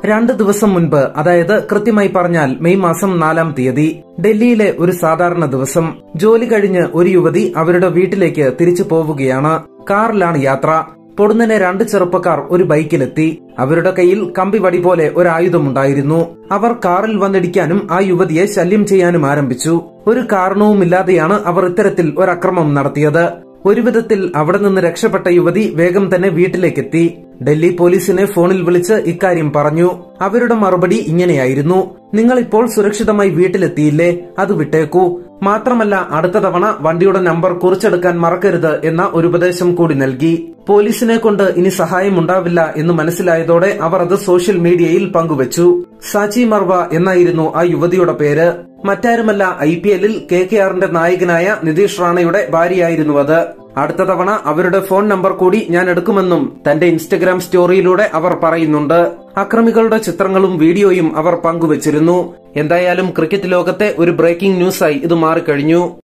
രണ്ട് ദിവസം മുൻപ് അതായത് കൃത്യമായി പറഞ്ഞാൽ മെയ് മാസം നാലാം തീയതി ഡൽഹിയിലെ ഒരു സാധാരണ ദിവസം ജോലി കഴിഞ്ഞ് ഒരു യുവതി അവരുടെ വീട്ടിലേക്ക് തിരിച്ചു പോവുകയാണ് കാറിലാണ് യാത്ര പൊടുന്നനെ രണ്ട് ചെറുപ്പക്കാർ ഒരു ബൈക്കിലെത്തി അവരുടെ കയ്യിൽ കമ്പിവടി പോലെ ഒരു ആയുധമുണ്ടായിരുന്നു അവർ കാറിൽ വന്നിടിക്കാനും ആ യുവതിയെ ശല്യം ചെയ്യാനും ആരംഭിച്ചു ഒരു കാരണവുമില്ലാതെയാണ് അവർ ഇത്തരത്തിൽ ഒരു അക്രമം നടത്തിയത് ഒരു വിധത്തിൽ അവിടെ നിന്ന് രക്ഷപ്പെട്ട യുവതി വേഗം തന്നെ വീട്ടിലേക്കെത്തി ഡൽഹി പോലീസിനെ ഫോണിൽ വിളിച്ച് ഇക്കാര്യം പറഞ്ഞു അവരുടെ മറുപടി ഇങ്ങനെയായിരുന്നു നിങ്ങൾ ഇപ്പോൾ സുരക്ഷിതമായി വീട്ടിലെത്തിയില്ലേ അത് വിട്ടേക്കൂ മാത്രമല്ല അടുത്ത തവണ വണ്ടിയുടെ നമ്പർ കുറിച്ചെടുക്കാൻ മറക്കരുത് എന്ന ഒരു ഉപദേശം കൂടി നൽകി പോലീസിനെ കൊണ്ട് ഇനി സഹായം ഉണ്ടാവില്ല എന്ന് മനസ്സിലായതോടെ അവർ അത് സോഷ്യൽ മീഡിയയിൽ പങ്കുവച്ചു സാച്ചി മർവ എന്നായിരുന്നു ആ യുവതിയുടെ പേര് മറ്റാരുമല്ല ഐ പി എല്ലിൽ കെ കെ ആറിന്റെ നായകനായ നിതീഷ് റാണയുടെ ഭാര്യയായിരുന്നു അത് അടുത്ത തവണ അവരുടെ ഫോൺ നമ്പർ കൂടി ഞാൻ എടുക്കുമെന്നും തന്റെ ഇൻസ്റ്റഗ്രാം സ്റ്റോറിയിലൂടെ അവർ പറയുന്നുണ്ട് അക്രമികളുടെ ചിത്രങ്ങളും വീഡിയോയും അവർ പങ്കുവച്ചിരുന്നു എന്തായാലും ക്രിക്കറ്റ് ലോകത്തെ ഒരു ബ്രേക്കിംഗ് ന്യൂസായി ഇത് മാറിക്കഴിഞ്ഞു